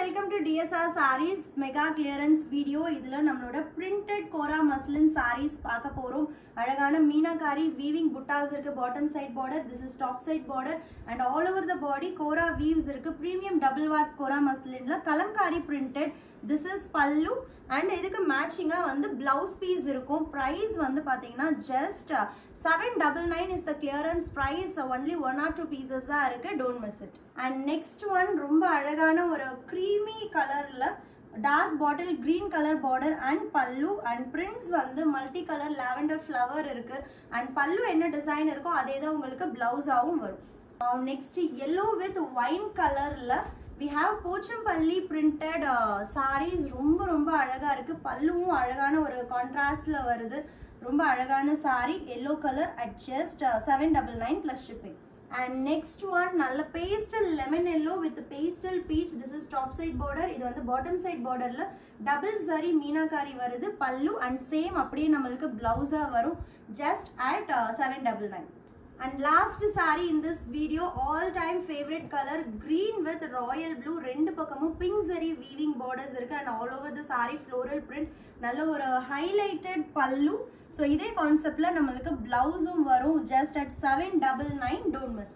welcome to DSR sarees mega clearance video இதில் நம்மளோட printed கோரா muslin sarees பார்க்க போகிறோம் அழகான மீனாகாரி வீவிங் புட்டாஸ் இருக்கு bottom side border this is top side border and all over the body kora weaves இருக்கு premium double வாட் கோரா மஸ்லின்ல kalamkari printed this is pallu and இதுக்கு மேட்சிங்காக வந்து பிளவுஸ் பீஸ் இருக்கும் ப்ரைஸ் வந்து பார்த்தீங்கன்னா just seven double nine is the clearance price only one or two pieces தான் இருக்கு don't miss it and next one ரொம்ப அழகான ஒரு க்ரீமி கலரில் dark bottle green colour border and pallu and prints வந்து மல்டி கலர் லாவெண்டர் ஃப்ளவர் இருக்கு and pallu என்ன design இருக்கோ அதே தான் உங்களுக்கு பிளவுஸாகவும் வரும் நெக்ஸ்ட் எல்லோ வித் ஒயின் கலரில் we have Pochampally printed sarees ரொம்ப ரொம்ப அழகாக இருக்குது பல்லுவும் அழகான ஒரு கான்ட்ராஸ்டில் வருது ரொம்ப அழகான saree yellow colour at just seven double nine plus shipping and next one நல்ல pastel lemon yellow with pastel peach this is top side border இது வந்து பாட்டம் சைட் பார்டரில் டபுள் சரி மீனாகாரி வருது பல்லு அண்ட் சேம் அப்படியே நம்மளுக்கு ப்ளவுஸாக வரும் just at seven double nine and last saree in this video all time favourite colour green with royal blue ரெண்டு பக்கமும் பிங்க் சரி வீவிங் பார்டர்ஸ் இருக்கு and all over the saree floral print நல்ல ஒரு ஹைலைட்டட் பல்லு ஸோ இதே கான்செப்டில் நம்மளுக்கு ப்ளவுஸும் வரும் just at seven double nine don't miss